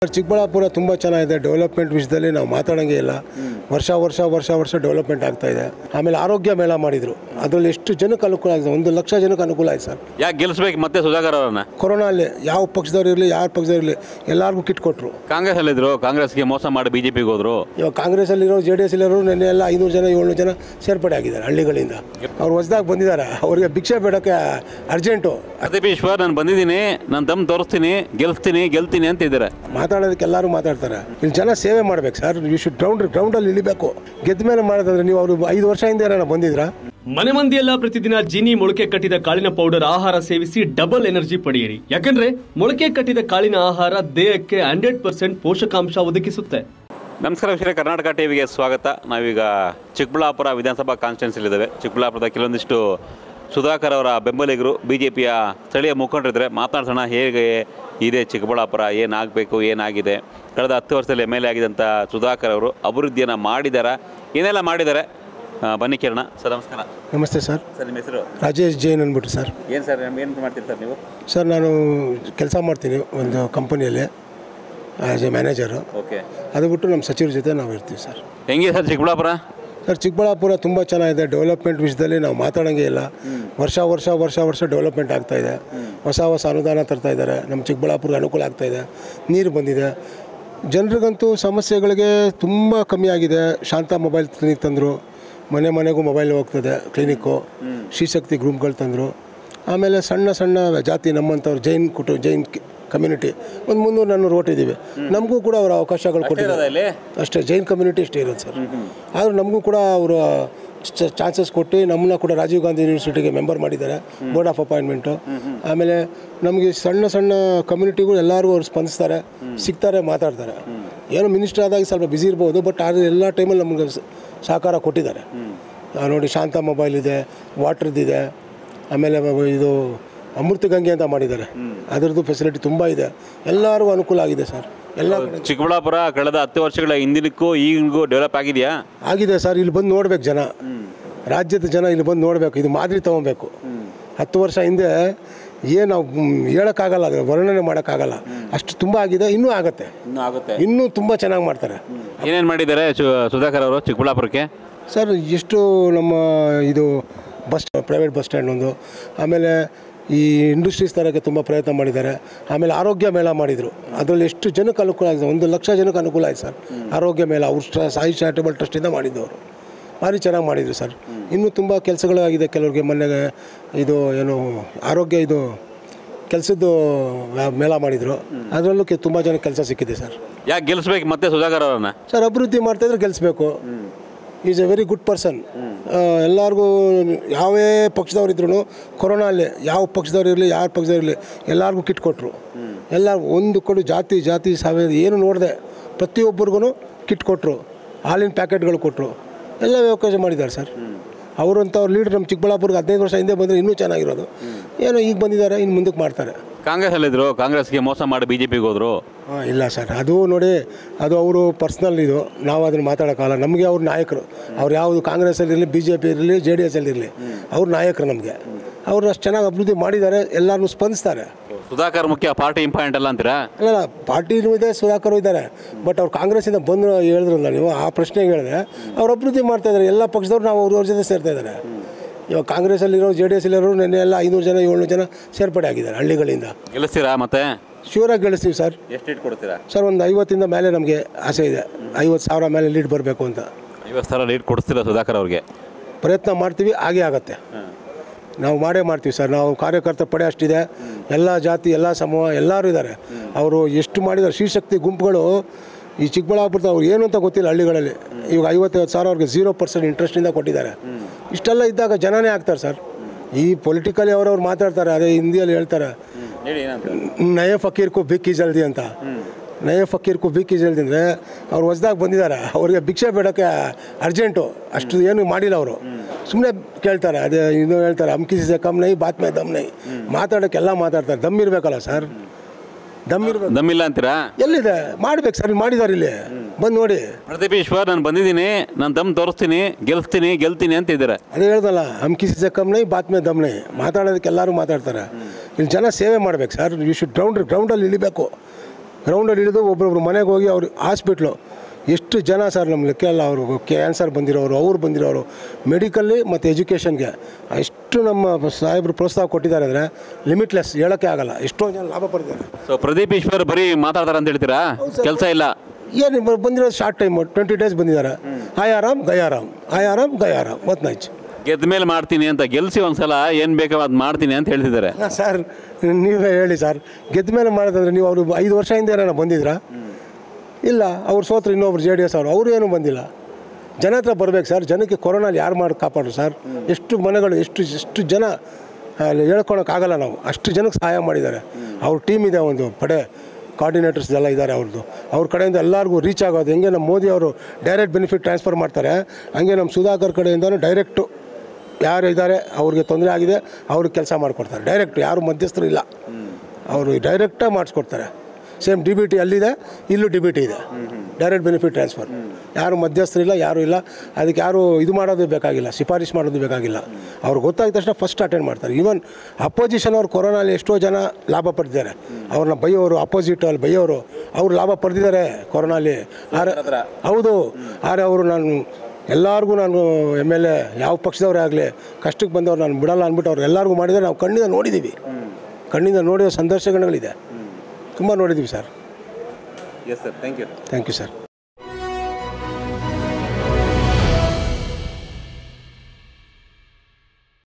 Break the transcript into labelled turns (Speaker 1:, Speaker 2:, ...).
Speaker 1: sir Chikkaballapur ತುಂಬ ಚೆನ್ನಾಗಿದೆ development ವಿಷಯದಲ್ಲಿ ನಾವು ಮಾತಾಡೋಂಗೆ ಇಲ್ಲ ವರ್ಷ ವರ್ಷ ವರ್ಷ ವರ್ಷ ಡೆವಲಪ್ಮೆಂಟ್ ಆಗ್ತಾ ಇದೆ ಆಮೇಲೆ ಆರೋಗ್ಯ ಮೇಳ ಮಾಡಿದರು ಅದರಲ್ಲಿ ಎಷ್ಟು ಜನಕ್ಕೆ ಅನುಕೂಲ ಆಗಿದೆ ಒಂದು ಲಕ್ಷ ಜನಕ್ಕೆ ಅನುಕೂಲ ಆಯ್ತು ಸರ್
Speaker 2: ಯಾಕೆ ಗೆಲ್ಲಿಸ್ಬೇಕು ಮತ್ತೆ ಸುಧಾಕರ್ ಅವರನ್ನ
Speaker 1: ಕೊರೋನಲ್ಲಿ ಯಾವ ಪಕ್ಷದವ್ರು ಇರಲಿ ಯಾವ ಪಕ್ಷದವ್ರು ಇರಲಿ ಎಲ್ಲರಿಗೂ ಕಿಟ್ ಕೊಟ್ಟರು
Speaker 2: ಕಾಂಗ್ರೆಸ್ ಅಲ್ಲಿದ್ರು ಕಾಂಗ್ರೆಸ್ಗೆ ಮೋಸ ಮಾಡಿ ಬಿಜೆಪಿಗೆ ಹೋದ್ರು
Speaker 1: ಇವಾಗ ಕಾಂಗ್ರೆಸ್ಸಲ್ಲಿರೋ ಜೆ ಡಿ ಎಸ್ ಇರೋರು ನೆನ್ನೆ ಎಲ್ಲ ಐನೂರು ಜನ ಏಳ್ನೂರು ಜನ ಸೇರ್ಪಡೆ ಆಗಿದ್ದಾರೆ ಹಳ್ಳಿಗಳಿಂದ ಅವ್ರು ಹೊಸದಾಗಿ ಬಂದಿದ್ದಾರೆ ಅವರಿಗೆ ಭಿಕ್ಷೆ ಬೇಡಕ್ಕೆ ಅರ್ಜೆಂಟು
Speaker 2: ಪ್ರದೀಪ್ ಈಶ್ವರ್ ನಾನು ಬಂದಿದ್ದೀನಿ ನಾನು ದಮ್ ತೋರಿಸ್ತೀನಿ ಗೆಲ್ಸ್ತೀನಿ ಗೆಲ್ತೀನಿ ಅಂತ ಇದ್ದಾರೆ
Speaker 1: ಮಾತಾಡೋದಕ್ಕೆ ಎಲ್ಲರೂ ಮಾತಾಡ್ತಾರೆ ಇಲ್ಲಿ ಜನ ಸೇವೆ ಮಾಡ್ಬೇಕು ಸರ್ ಯು ಶುಡ್ ಗ್ರೌಂಡ್ ಗ್ರೌಂಡಲ್ಲಿ ಇಳಿಬೇಕು ಗೆದ್ದ ಮೇಲೆ ಮಾಡೋದಂದ್ರೆ ನೀವು ಅವರು ಐದು ವರ್ಷ ಹಿಂದೆ ಏನಾರ ಬಂದಿದ್ರಾ
Speaker 3: ಮನೆ ಮಂದಿಯೆಲ್ಲ ಪ್ರತಿದಿನ ಜೀನಿ ಮೊಳಕೆ ಕಟ್ಟಿದ ಕಾಳಿನ ಪೌಡರ್ ಆಹಾರ ಸೇವಿಸಿ ಡಬಲ್ ಎನರ್ಜಿ ಪಡೆಯಿರಿ ಯಾಕಂದ್ರೆ ಮೊಳಕೆ ಕಟ್ಟಿದ ಕಾಳಿನ ಆಹಾರ ದೇಹಕ್ಕೆ ಹಂಡ್ರೆಡ್ ಪರ್ಸೆಂಟ್ ಪೋಷಕಾಂಶ ಒದಗಿಸುತ್ತೆ
Speaker 2: ನಮಸ್ಕಾರ ವೀಕ್ಷಕರೇ ಕರ್ನಾಟಕ ಟಿವಿಗೆ ಸ್ವಾಗತ ನಾವೀಗ ಚಿಕ್ಕಬಳ್ಳಾಪುರ ವಿಧಾನಸಭಾ ಕಾನ್ಸ್ಟಿಟ್ಯೂನ್ಸಿಲಿದ್ದೇವೆ ಚಿಕ್ಕಬಳ್ಳಾಪುರದ ಕೆಲವೊಂದಿಷ್ಟು ಸುಧಾಕರ್ ಅವರ ಬೆಂಬಲಿಗರು ಬಿ ಜೆ ಪಿಯ ಸ್ಥಳೀಯ ಮುಖಂಡರಿದ್ದಾರೆ ಮಾತನಾಡ್ಸೋಣ ಹೇಗೆ ಇದೆ ಚಿಕ್ಕಬಳ್ಳಾಪುರ ಏನಾಗಬೇಕು ಏನಾಗಿದೆ ಕಳೆದ ಹತ್ತು ವರ್ಷದಲ್ಲಿ ಎಮ್ ಎಲ್ ಎ ಆಗಿದ್ದಂಥ ಸುಧಾಕರ್ ಅವರು ಅಭಿವೃದ್ಧಿಯನ್ನು ಮಾಡಿದಾರ ಏನೆಲ್ಲ ಮಾಡಿದ್ದಾರೆ ಆ, ಬನ್ನಿ ಕೇಳೋಣ ಸರ್ ನಮಸ್ಕಾರ
Speaker 1: ನಮಸ್ತೆ ಸರ್
Speaker 2: ಸರ್ ನಿಮ್ಮ ಹೆಸರು
Speaker 1: ರಾಜೇಶ್ ಜೈನ್ ಅಂದ್ಬಿಟ್ಟು ಸರ್
Speaker 2: ಏನು ಸರ್ ಏನು ಮಾಡ್ತೀರಿ ಸರ್ ನೀವು
Speaker 1: ಸರ್ ನಾನು ಕೆಲಸ ಮಾಡ್ತೀನಿ ಒಂದು ಕಂಪನಿಯಲ್ಲಿ ಆ್ಯಸ್ ಎ ಮ್ಯಾನೇಜರು
Speaker 2: ಓಕೆ
Speaker 1: ಅದು ಬಿಟ್ಟು ನಮ್ಮ ಸಚಿವರ ಜೊತೆ ನಾವು ಇರ್ತೀವಿ ಸರ್
Speaker 2: ಹೆಂಗಿದೆ ಸರ್ ಚಿಕ್ಕಬಳ್ಳಾಪುರ
Speaker 1: ಸರ್ ಚಿಕ್ಕಬಳ್ಳಾಪುರ ತುಂಬ ಚೆನ್ನಾಗಿದೆ ಡೆವಲಪ್ಮೆಂಟ್ ವಿಷಯದಲ್ಲಿ ನಾವು ಮಾತಾಡೋಂಗೆ ಇಲ್ಲ ವರ್ಷ ವರ್ಷ ವರ್ಷ ವರ್ಷ ಡೆವಲಪ್ಮೆಂಟ್ ಆಗ್ತಾ ಇದೆ ಹೊಸ ಹೊಸ ಅನುದಾನ ತರ್ತಾ ಇದ್ದಾರೆ ನಮ್ಮ ಚಿಕ್ಕಬಳ್ಳಾಪುರಕ್ಕೆ ಅನುಕೂಲ ಆಗ್ತಾ ಇದೆ ನೀರು ಬಂದಿದೆ ಜನರಿಗಂತೂ ಸಮಸ್ಯೆಗಳಿಗೆ ತುಂಬ ಕಮ್ಮಿ ಆಗಿದೆ ಶಾಂತ ಮೊಬೈಲ್ ಕ್ಲಿನಿಕ್ ತಂದರು ಮನೆ ಮನೆಗೂ ಮೊಬೈಲ್ ಹೋಗ್ತದೆ ಕ್ಲಿನಿಕ್ಕು ಶ್ರೀಶಕ್ತಿ ಗ್ರೂಪ್ಗಳು ತಂದರು ಆಮೇಲೆ ಸಣ್ಣ ಸಣ್ಣ ಜಾತಿ ನಮ್ಮಂಥವ್ರು ಜೈನ್ ಕುಟು ಜೈನ್ ಕಮ್ಯುನಿಟಿ ಒಂದು ಮುನ್ನೂರು ನಾನ್ನೂರು ಓಟಿದ್ದೀವಿ ನಮಗೂ ಕೂಡ ಅವರ ಅವಕಾಶಗಳು ಕೊಟ್ಟಿದ್ದಾರೆ
Speaker 2: ಇಲ್ಲಿ
Speaker 1: ಅಷ್ಟೇ ಜೈನ್ ಕಮ್ಯುನಿಟಿ ಅಷ್ಟೇ ಇರೋದು ಸರ್ ಆದರೂ ನಮಗೂ ಕೂಡ ಅವರು ಚಾನ್ಸಸ್ ಕೊಟ್ಟು ನಮ್ಮನ್ನ ಕೂಡ ರಾಜೀವ್ ಗಾಂಧಿ ಯೂನಿವರ್ಸಿಟಿಗೆ ಮೆಂಬರ್ ಮಾಡಿದ್ದಾರೆ ಬೋರ್ಡ್ ಆಫ್ ಅಪಾಯಿಂಟ್ಮೆಂಟು ಆಮೇಲೆ ನಮಗೆ ಸಣ್ಣ ಸಣ್ಣ ಕಮ್ಯುನಿಟಿಗಳು ಎಲ್ಲರಿಗೂ ಅವ್ರು ಸ್ಪಂದಿಸ್ತಾರೆ ಸಿಗ್ತಾರೆ ಮಾತಾಡ್ತಾರೆ ಏನೋ ಮಿನಿಸ್ಟರ್ ಆದಾಗ ಸ್ವಲ್ಪ ಬ್ಯುಸಿ ಇರ್ಬೋದು ಬಟ್ ಆದರೆ ಎಲ್ಲ ಟೈಮಲ್ಲಿ ನಮಗೆ ಸ- ಸಹಕಾರ ಕೊಟ್ಟಿದ್ದಾರೆ ಆ, ನೋಡಿ ಶಾಂತ ಮೊಬೈಲ್ ಇದೆ ವಾಟ್ರದ್ದಿದೆ ಆಮೇಲೆ ವ- ಇದು ಅಮೃತ ಗಂಗೆ ಅಂತ ಮಾಡಿದ್ದಾರೆ ಅದರದ್ದು ಫೆಸಿಲಿಟಿ ತುಂಬ ಇದೆ ಎಲ್ಲರಿಗೂ ಅನುಕೂಲ ಆಗಿದೆ ಸರ್ ಎಲ್ಲ ಕಡೆ
Speaker 2: ಚಿಕ್ಕಬಳ್ಳಾಪುರ ಕಳೆದ ಹತ್ತು ವರ್ಷಗಳ ಹಿಂದಿನಕ್ಕೂ ಈಗಿಗೂ ಡೆವಲಪ್ ಆಗಿದೆಯಾ
Speaker 1: ಆಗಿದೆ ಸರ್ ಇಲ್ಲಿ ಬಂದು ನೋಡ್ಬೇಕು ಜನ ರಾಜ್ಯದ ಜನ ಇಲ್ಲಿ ಬಂದು ನೋಡಬೇಕು ಇದು ಮಾದರಿ ತೊಗೊಬೇಕು ಹತ್ತು ವರ್ಷ ಹಿಂದೆ ಏನು ನಾವು ಮ್, ಹೇಳೋಕ್ಕಾಗಲ್ಲ ಅದು ವರ್ಣನೆ ಮಾಡೋಕ್ಕಾಗಲ್ಲ ಅಷ್ಟು ತುಂಬ ಆಗಿದೆ ಇನ್ನೂ ಆಗುತ್ತೆ
Speaker 2: ಇನ್ನೂ ಆಗುತ್ತೆ
Speaker 1: ಇನ್ನೂ ತುಂಬ ಚೆನ್ನಾಗಿ ಮಾಡ್ತಾರೆ
Speaker 2: ಏನೇನು ಮಾಡಿದ್ದಾರೆ ಸು- ಸುಧಾಕರ್ ಅವರು ಚಿಕ್ಕಬಳ್ಳಾಪುರಕ್ಕೆ
Speaker 1: ಸರ್ ಎಷ್ಟು ನಮ್ಮ ಇದು ಬಸ್ ಪ್ರೈವೇಟ್ ಬಸ್ ಸ್ಟ್ಯಾಂಡ್ ಒಂದು ಆಮೇಲೆ ಈ ಇಂಡಸ್ಟ್ರೀಸ್ ತರೋಕ್ಕೆ ತುಂಬ ಪ್ರಯತ್ನ ಮಾಡಿದ್ದಾರೆ ಆಮೇಲೆ ಆರೋಗ್ಯ ಮೇಳ ಮಾಡಿದರು ಅದರಲ್ಲಿ ಎಷ್ಟು ಜನಕ್ಕೆ ಅನುಕೂಲ ಆಗಿದೆ ಒಂದು ಲಕ್ಷ ಜನಕ್ಕೆ ಅನುಕೂಲ ಆಯ್ತು ಸರ್ ಆರೋಗ್ಯ ಮೇಳ ಅವ್ರು ಸ್ಟ- ಸಾಯಿ ಚಾರಿಟಬಲ್ ಟ್ರಸ್ಟಿಂದ ಮಾಡಿದ್ದವರು ಭಾರಿ ಚೆನ್ನಾಗಿ ಮಾಡಿದರು ಸರ್ ಇನ್ನೂ ತುಂಬ ಕೆಲಸಗಳಾಗಿದೆ ಕೆಲವ್ರಿಗೆ ಮೊನ್ನೆ ಇದು ಏನು ಆರೋಗ್ಯ ಇದು ಕೆಲಸದ್ದು ಮೇಳ ಮಾಡಿದರು ಅದರಲ್ಲೂ ಕೆ- ತುಂಬ ಜನಕ್ಕೆ ಕೆಲಸ ಸಿಕ್ಕಿದೆ ಸರ್
Speaker 2: ಯಾಕೆ ಗೆಲ್ಲಿಸ್ಬೇಕು ಮತ್ತೆ ಸುಧಾಕರ್ ಅವರನ್ನ
Speaker 1: ಸರ್ ಅಭಿವೃದ್ಧಿ ಮಾಡ್ತಾಯಿದ್ರೆ ಗೆಲ್ಲಿಸ್ಬೇಕು is a very good person ಎಲ್ಲರಿಗೂ ಯಾವೇ ಪಕ್ಷದವ್ರು ಇದ್ರು ಕೊರೋನಲ್ಲಿ ಯಾವ ಪಕ್ಷದವ್ರು ಇರಲಿ ಯಾವ ಪಕ್ಷದವ್ರು ಇರಲಿ ಎಲ್ಲರಿಗೂ ಕಿಟ್ ಕೊಟ್ಟರು ಎಲ್ಲ ಒಂದು ಕಡೆ ಜಾತಿ ಜಾತಿ ಸಾವಿರ ಏನು ನೋಡಿದೆ ಪ್ರತಿಯೊಬ್ಬರಿಗೂ ಕಿಟ್ ಕೊಟ್ಟರು ಹಾಲಿನ ಪ್ಯಾಕೆಟ್ಗಳು ಕೊಟ್ಟರು ಎಲ್ಲ ಅವಕಾಶ ಮಾಡಿದ್ದಾರೆ ಸರ್ ಅವರಂಥವ್ರು ಲೀಡರ್ ನಮ್ಮ ಚಿಕ್ಕಬಳ್ಳಾಪುರ್ಗೆ ಹದಿನೈದು ವರ್ಷ ಹಿಂದೆ ಬಂದರೆ ಇನ್ನೂ ಚೆನ್ನಾಗಿರೋದು ಏನೋ ಈಗ ಬಂದಿದ್ದಾರೆ ಇನ್ನು ಮುಂದಕ್ಕೆ ಮಾಡ್ತಾರೆ
Speaker 2: ಕಾಂಗ್ರೆಸ್ ಅಲ್ಲಿದ್ರು ಕಾಂಗ್ರೆಸ್ಗೆ ಮೋಸ ಮಾಡಿ ಬಿಜೆಪಿಗೆ ಹೋದ್ರು
Speaker 1: ಹಾಂ ಇಲ್ಲ ಸರ್ ಅದು ನೋಡಿ ಅದು ಅವರು ಪರ್ಸ್ನಲ್ ಇದು ನಾವು ಅದನ್ನು ಮಾತಾಡೋಕ್ಕಲ್ಲ ನಮಗೆ ಅವ್ರ ನಾಯಕರು ಅವ್ರು ಯಾವುದು ಕಾಂಗ್ರೆಸ್ಸಲ್ಲಿರಲಿ ಬಿ ಜೆ ಪಿ ಇರಲಿ ಜೆ ಡಿ ಎಸ್ ಇರಲಿ ಅವ್ರ ನಾಯಕರು ನಮಗೆ ಅವರು ಅಷ್ಟು ಚೆನ್ನಾಗಿ ಅಭಿವೃದ್ಧಿ ಮಾಡಿದ್ದಾರೆ ಎಲ್ಲರನ್ನೂ ಸ್ಪಂದಿಸ್ತಾರೆ
Speaker 2: ಸುಧಾಕರ್ ಮುಖ್ಯ ಪಾರ್ಟಿ ಇಂಪಾರ್ಟೆಂಟ್ ಅಲ್ಲ ಅಂತೀರಾ
Speaker 1: ಅಲ್ಲ ಪಾರ್ಟಿನೂ ಇದೆ ಸುಧಾಕರ್ ಇದ್ದಾರೆ ಬಟ್ ಅವ್ರು ಕಾಂಗ್ರೆಸ್ಸಿಂದ ಬಂದು ಹೇಳಿದ್ರಲ್ಲ ನೀವು ಆ ಪ್ರಶ್ನೆಗೆ ಹೇಳಿದೆ ಅವ್ರು ಅಭಿವೃದ್ಧಿ ಮಾಡ್ತಾ ಇದ್ದಾರೆ ಎಲ್ಲ ಪಕ್ಷದವ್ರು ನಾವು ಅವ್ರ ಜೊತೆ ಸೇರ್ತಾ ಇದ್ದಾರೆ ಇವಾಗ ಕಾಂಗ್ರೆಸ್ಸಲ್ಲಿರೋ ಜೆ ಡಿ ಎಸ್ ಇರೋರು ನೆನ್ನೆ ಎಲ್ಲ ಐನೂರು ಜನ ಏಳ್ನೂರು ಜನ ಸೇರ್ಪಡೆ ಆಗಿದ್ದಾರೆ ಹಳ್ಳಿಗಳಿಂದ
Speaker 2: ಗೆಲ್ಲಿಸ್ತೀರಾ ಮತ್ತೆ
Speaker 1: ಶ್ಯೂರಾಗಿ ಗೆಲ್ಲಿಸ್ತೀವಿ ಸರ್
Speaker 2: ಎಷ್ಟು ಇಟ್ಟು ಕೊಡ್ತೀರಾ
Speaker 1: ಸರ್ ಒಂದು ಐವತ್ತಿಂದ ಮೇಲೆ ನಮಗೆ ಆಸೆ ಇದೆ ಐವತ್ತು ಸಾವಿರ ಮೇಲೆ ಲೀಡ್ ಬರಬೇಕು ಅಂತ
Speaker 2: ಐವತ್ತು ಸಾವಿರ ಲೀಡ್ ಕೊಡಿಸ್ತೀರಾ ಸುಧಾಕರ್ ಅವ್ರಿಗೆ
Speaker 1: ಪ್ರಯತ್ನ ಮಾಡ್ತೀವಿ ಹಾಗೇ ಆಗುತ್ತೆ ನಾವು ಮಾಡೇ ಮಾಡ್ತೀವಿ ಸರ್ ನಾವು ಕಾರ್ಯಕರ್ತ ಪಡೆ ಅಷ್ಟಿದೆ ಎಲ್ಲ ಜಾತಿ ಎಲ್ಲ ಸಮೂಹ ಎಲ್ಲರೂ ಇದ್ದಾರೆ ಅವರು ಎಷ್ಟು ಮಾಡಿದ್ದಾರೆ ಶ್ರೀಶಕ್ತಿ ಗುಂಪುಗಳು ಈ ಚಿಕ್ಕಬಳ್ಳಾಪುರದ ಅವ್ರು ಏನು ಅಂತ ಗೊತ್ತಿಲ್ಲ ಹಳ್ಳಿಗಳಲ್ಲಿ ಇವಾಗ ಐವತ್ತೈವತ್ತು ಸಾವಿರ ಅವ್ರಿಗೆ ಝೀರೋ ಪರ್ಸೆಂಟ್ ಇಂಟ್ರೆಸ್ಟಿಂದ ಕೊಟ್ಟಿದ್ದಾರೆ ಇಷ್ಟೆಲ್ಲ ಇದ್ದಾಗ ಜನನೇ ಆಗ್ತಾರೆ ಸರ್ ಈ ಪೊಲಿಟಿಕಲಿ ಅವರವ್ರು ಮಾತಾಡ್ತಾರೆ ಅದೇ ಹಿಂದಿಯಲ್ಲಿ ಹೇಳ್ತಾರೆ
Speaker 2: ಹೇಳಿ ಏನಂತ
Speaker 1: ನಯ ಫಕೀರ್ಕು ಬಿಕ್ಕಿ ಜಲ್ದಿ ಅಂತ ನಯ ಫಕೀರ್ಕು ಬಿಕ್ಕಿ ಜಲ್ದಿ ಅಂದರೆ ಅವ್ರು ಹೊಸ್ದಾಗಿ ಬಂದಿದ್ದಾರೆ ಅವ್ರಿಗೆ ಭಿಕ್ಷೆ ಬೇಡಕ್ಕೆ ಅರ್ಜೆಂಟು ಅಷ್ಟು ಏನು ಮಾಡಿಲ್ಲ ಅವರು ಸುಮ್ಮನೆ ಕೇಳ್ತಾರೆ ಅದೇ ಇದು ಹೇಳ್ತಾರೆ ಅಮ್ಕಿಸಿ ಕಮ್ ನೈ ಬಾತ್ ಮೇ ದಮ್ ನೈ ಮಾತಾಡೋಕ್ಕೆ ಎಲ್ಲ ಮಾತಾಡ್ತಾರೆ ದಮ್ ಇರಬೇಕಲ್ಲ ಸರ್ ದಮ್ ಇರ್ಬೇಕು
Speaker 2: ದಮ್ಮಿಲ್ಲ ಅಂತೀರಾ
Speaker 1: ಎಲ್ಲಿದೆ ಮಾಡ್ಬೇಕು ಸರ್ ಇಲ್ಲಿ ಮಾಡಿದ್ದಾರೆ ಇಲ್ಲಿ ಬಂದು ನೋಡಿ
Speaker 2: ಪ್ರದೀಪ್ ಈಶ್ವರ್ ನಾನು ಬಂದಿದ್ದೀನಿ ನಾನು ದಮ್ ತೋರಿಸ್ತೀನಿ ಗೆಲ್ಸ್ತೀನಿ ಗೆಲ್ತೀನಿ ಅಂತ ಇದ್ದಾರೆ
Speaker 1: ಅದೇ ಹೇಳ್ದಲ್ಲ ಅಮ್ಕಿಸಿ ಕಮ್ ನೈ ಬಾತ್ ಮೇ ದಮ್ ನೈ ಮಾತಾಡೋದಕ್ಕೆ ಎಲ್ಲರೂ ಮಾತಾಡ್ತಾರೆ ಇಲ್ಲಿ ಜನ ಸೇವೆ ಮಾಡ್ಬೇಕು ಸರ್ ಯು ಶುಡ್ ಗ್ರೌಂಡ್ ಗ್ರೌಂಡಲ್ಲಿ ಇಳಿಬೇಕು ಗ್ರೌಂಡಲ್ಲಿ ಇಳಿದು ಒಬ್ಬರೊಬ್ರು ಮನೆಗೆ ಹೋಗಿ ಅವ್ರು ಹಾಸ್ಪಿಟ್ಲು ಎಷ್ಟು ಜನ ಸರ್ ನಮ್ಮ ಲೆಕ್ಕ ಎಲ್ಲ ಅವರು ಕ್ಯಾನ್ಸರ್ ಬಂದಿರೋರು ಅವ್ರು ಬಂದಿರೋರು ಮೆಡಿಕಲ್ಲಿ ಮತ್ತು ಎಜುಕೇಷನ್ಗೆ ಎಷ್ಟು ನಮ್ಮ ಸಾಹೇಬರು ಪ್ರೋತ್ಸಾಹ ಕೊಟ್ಟಿದ್ದಾರೆ ಅಂದರೆ ಲಿಮಿಟ್ಲೆಸ್ ಹೇಳೋಕ್ಕೆ ಆಗಲ್ಲ ಎಷ್ಟೋ ಜನ ಲಾಭ ಪಡೆದಿದ್ದಾರೆ
Speaker 2: ಸೊ ಪ್ರದೀಪ್ ಈಶ್ವರ್ ಬರೀ ಮಾತಾಡ್ತಾರೆ ಅಂತ ಹೇಳ್ತೀರಾ ಕೆಲಸ ಇಲ್ಲ
Speaker 1: ಏನು ಇವ್ರು ಬಂದಿರೋದು ಶಾರ್ಟ್ ಟೈಮ್ ಟ್ವೆಂಟಿ ಡೇಸ್ ಬಂದಿದ್ದಾರೆ ಆಯಾರಾಮ್ ಗಯಾರಾಮ್ ಆಯಾರಾಮ್ ಗಯಾರಾಮ್ ಮತ್ತು ನೈಚ್
Speaker 2: ಗೆದ್ದ ಮೇಲೆ ಮಾಡ್ತೀನಿ ಅಂತ ಗೆಲ್ಸಿ ಒಂದ್ಸಲ ಏನು ಬೇಕೋ ಅದು ಮಾಡ್ತೀನಿ ಅಂತ ಹೇಳ್ತಿದ್ದಾರೆ
Speaker 1: ಸರ್ ನೀವೇ ಹೇಳಿ ಸರ್ ಗೆದ್ದ ಮೇಲೆ ಮಾಡೋದಂದ್ರೆ ನೀವು ಅವರು ಐದು ವರ್ಷ ಹಿಂದೆ ಏನಾರ ಬಂದಿದ್ರಾ ಇಲ್ಲ ಅವ್ರು ಸೋತ್ರು ಇನ್ನೊಬ್ರು ಜೆ ಡಿ ಎಸ್ ಅವರು ಅವರು ಏನೂ ಬಂದಿಲ್ಲ ಜನ ಹತ್ರ ಬರ್ಬೇಕು ಸರ್ ಜನಕ್ಕೆ ಕೊರೋನಲ್ಲಿ ಯಾರು ಮಾಡಿ ಕಾಪಾಡ್ರು ಸರ್ ಎಷ್ಟು ಮನೆಗಳು ಎಷ್ಟು ಎಷ್ಟು ಜನ ಅಲ್ಲಿ ಹೇಳ್ಕೊಳಕ್ಕಾಗಲ್ಲ ನಾವು ಅಷ್ಟು ಜನಕ್ಕೆ ಸಹಾಯ ಮಾಡಿದ್ದಾರೆ ಅವ್ರ ಟೀಮ್ ಇದೆ ಒಂದು ಪಡೆ ಕೋಆರ್ಡಿನೇಟರ್ಸ್ ಎಲ್ಲ ಇದ್ದಾರೆ ಅವ್ರದ್ದು ಅವ್ರ ಕಡೆಯಿಂದ ಎಲ್ಲರಿಗೂ ರೀಚ್ ಆಗೋದು ಹೆಂಗೆ ನಮ್ಮ ಮೋದಿ ಅವರು ಡೈರೆಕ್ಟ್ ಬೆನಿಫಿಟ್ ಟ್ರಾನ್ಸ್ಫರ್ ಮಾಡ್ತಾರೆ ಹಂಗೆ ನಮ್ಮ ಸುಧಾಕರ್ ಕಡೆಯಿಂದನೂ ಡೈರೆಕ್ಟು ಯಾರು ಇದ್ದಾರೆ ಅವ್ರಿಗೆ ತೊಂದರೆ ಆಗಿದೆ ಅವ್ರಿಗೆ ಕೆಲಸ ಮಾಡಿಕೊಡ್ತಾರೆ ಡೈರೆಕ್ಟ್ ಯಾರು ಮಧ್ಯಸ್ಥರು ಇಲ್ಲ ಅವರು ಡೈರೆಕ್ಟಾಗಿ ಮಾಡಿಸ್ಕೊಡ್ತಾರೆ ಸೇಮ್ ಡಿ ಬಿ ಟಿ ಅಲ್ಲಿದೆ ಇಲ್ಲೂ ಡಿ ಬಿ ಟಿ ಇದೆ ಡೈರೆಕ್ಟ್ ಬೆನಿಫಿಟ್ ಟ್ರಾನ್ಸ್ಫರ್ ಯಾರು ಮಧ್ಯಸ್ಥರಿಲ್ಲ ಯಾರು ಇಲ್ಲ ಅದಕ್ಕೆ ಯಾರು ಇದು ಮಾಡೋದು ಬೇಕಾಗಿಲ್ಲ ಶಿಫಾರಿಶ್ ಮಾಡೋದು ಬೇಕಾಗಿಲ್ಲ ಅವ್ರು ಗೊತ್ತಾದ ತಕ್ಷಣ ಫಸ್ಟ್ ಅಟೆಂಡ್ ಮಾಡ್ತಾರೆ ಈವನ್ ಅಪೋಸಿಷನ್ ಅವ್ರು ಕೊರೋನಲ್ಲಿ ಎಷ್ಟೋ ಜನ ಲಾಭ ಪಡೆದಿದ್ದಾರೆ ಅವ್ರನ್ನ ಬೈಯೋರು ಅಪೋಸಿಟ್ ಅಲ್ಲಿ ಬೈಯೋರು ಅವ್ರು ಲಾಭ ಪಡೆದಿದ್ದಾರೆ ಕೊರೋನಲ್ಲಿ ಆರೆ ಹೌದು ಆದರೆ ಅವರು ನಾನು ಎಲ್ಲರಿಗೂ ನಾನು ಎಮ್ ಎಲ್ ಎ ಯಾವ ಪಕ್ಷದವರೇ ಆಗಲಿ ಕಷ್ಟಕ್ಕೆ ಬಂದವ್ರು ನಾನು ಬಿಡಲ್ಲ ಅಂದ್ಬಿಟ್ಟು ಅವ್ರು ಎಲ್ಲರಿಗೂ ಮಾಡಿದರೆ ನಾವು ಕಣ್ಣಿಂದ ನೋಡಿದ್ದೀವಿ ಕಣ್ಣಿಂದ ನೋಡಿರೋ ಸಂದರ್ಶನಗಳಿದೆ ತುಂಬ ನೋಡಿದ್ದೀವಿ sir
Speaker 2: yes sir thank you
Speaker 1: thank you sir